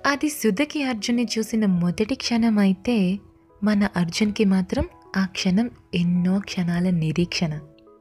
అది సుధకి అర్జున్ని చూసిన మొదటి క్షణం అయితే మన అర్జున్కి మాత్రం ఆ క్షణం ఎన్నో క్షణాల నిరీక్షణ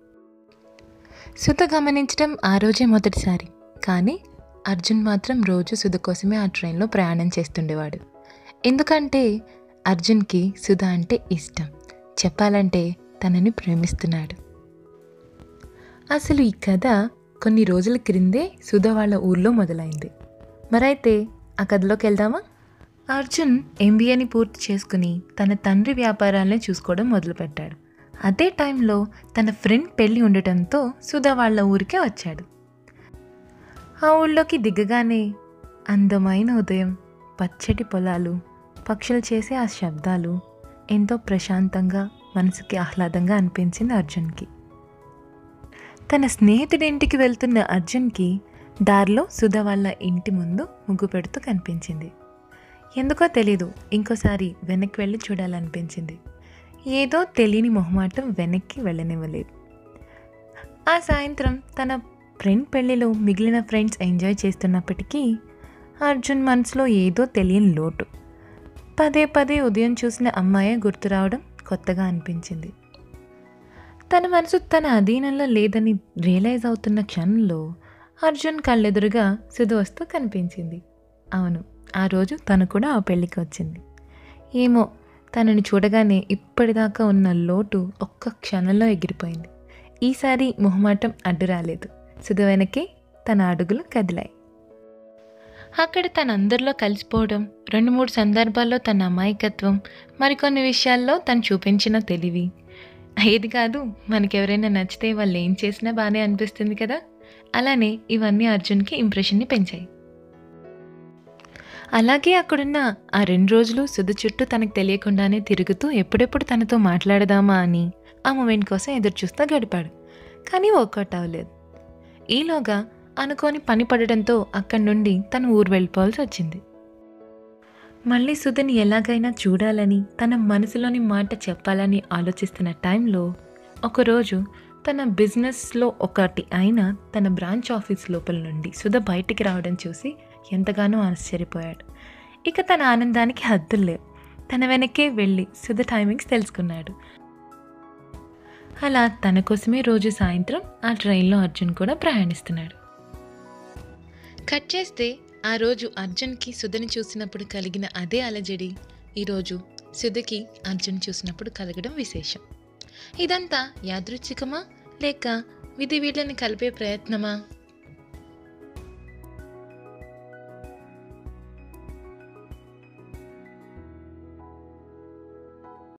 సుధ గమనించడం ఆ రోజే మొదటిసారి కానీ అర్జున్ మాత్రం రోజు సుధ కోసమే ఆ ట్రైన్లో ప్రయాణం చేస్తుండేవాడు ఎందుకంటే అర్జున్కి సుధ అంటే ఇష్టం చెప్పాలంటే తనని ప్రేమిస్తున్నాడు అసలు ఈ కథ కొన్ని రోజుల క్రిందే సుధ వాళ్ళ ఊర్లో మొదలైంది మరైతే ఆ కథలోకి వెళ్దామా అర్జున్ ఎంబీఏని పూర్తి చేసుకుని తన తండ్రి వ్యాపారాలనే చూసుకోవడం మొదలుపెట్టాడు అదే టైంలో తన ఫ్రెండ్ పెళ్ళి ఉండటంతో సుధ వాళ్ళ ఊరికే వచ్చాడు ఆ ఊళ్ళోకి దిగగానే అందమైన ఉదయం పచ్చటి పొలాలు పక్షులు చేసే ఆ శబ్దాలు ఎంతో ప్రశాంతంగా మనసుకి ఆహ్లాదంగా అనిపించింది అర్జున్కి తన స్నేహితుడి ఇంటికి వెళ్తున్న అర్జున్కి దారిలో సుధ వాళ్ళ ఇంటి ముందు ముగ్గు పెడుతూ కనిపించింది ఎందుకో తెలీదు ఇంకోసారి వెనక్కి వెళ్ళి చూడాలనిపించింది ఏదో తెలియని మొహమాటం వెనక్కి వెళ్ళనివ్వలేదు ఆ సాయంత్రం తన ఫ్రెండ్ పెళ్ళిలో మిగిలిన ఫ్రెండ్స్ ఎంజాయ్ చేస్తున్నప్పటికీ అర్జున్ మనసులో ఏదో తెలియని లోటు పదే పదే ఉదయం చూసిన అమ్మాయే గుర్తు రావడం కొత్తగా అనిపించింది తన మనసు తన అధీనంలో లేదని రియలైజ్ అవుతున్న క్షణంలో అర్జున్ కళ్ళెదురుగా సుధ వస్తూ కనిపించింది అవును ఆ రోజు తను కూడా ఆ పెళ్ళికి వచ్చింది ఏమో తనని చూడగానే ఇప్పటిదాకా ఉన్న లోటు ఒక్క క్షణంలో ఎగిరిపోయింది ఈసారి మొహమాటం అడ్డు రాలేదు సుధ వెనకే తన అడుగులు కదిలాయి అక్కడ తన అందరిలో కలిసిపోవడం రెండు మూడు సందర్భాల్లో తన అమాయకత్వం మరికొన్ని విషయాల్లో తను చూపించిన తెలివి ఏది కాదు మనకెవరైనా నచ్చితే వాళ్ళు ఏం చేసినా బాగానే అనిపిస్తుంది కదా అలానే ఇవన్నీ అర్జున్కి ఇంప్రెషన్ని పెంచాయి అలాగే అక్కడున్న ఆ రెండు రోజులు సుధ చుట్టూ తనకు తెలియకుండానే తిరుగుతూ ఎప్పుడెప్పుడు తనతో మాట్లాడదామా అని ఆ మూమెంట్ కోసం ఎదురు చూస్తూ గడిపాడు కానీ వర్కౌట్ అవ్వలేదు ఈలోగా అనుకోని పని పడడంతో అక్కడి నుండి తను ఊరు వెళ్ళిపోవాల్సి వచ్చింది మళ్ళీ సుధని ఎలాగైనా చూడాలని తన మనసులోని మాట చెప్పాలని ఆలోచిస్తున్న టైంలో ఒకరోజు తన బిజినెస్లో ఒకటి అయిన తన బ్రాంచ్ ఆఫీస్ లోపల నుండి సుధ బయటికి రావడం చూసి ఎంతగానో ఆశ్చర్యపోయాడు ఇక తన ఆనందానికి హద్దులు లేవు తన వెనకే వెళ్ళి సుధ టైమింగ్స్ తెలుసుకున్నాడు అలా తన కోసమే రోజు సాయంత్రం ఆ ట్రైన్లో అర్జున్ కూడా ప్రయాణిస్తున్నాడు కట్ చేస్తే ఆ రోజు అర్జున్కి సుధని చూసినప్పుడు కలిగిన అదే అలజడి ఈరోజు సుధకి అర్జున్ చూసినప్పుడు కలగడం విశేషం ఇదంతా యాదృచ్ఛికమా లేక విధి వీళ్ళని కలిపే ప్రయత్నమా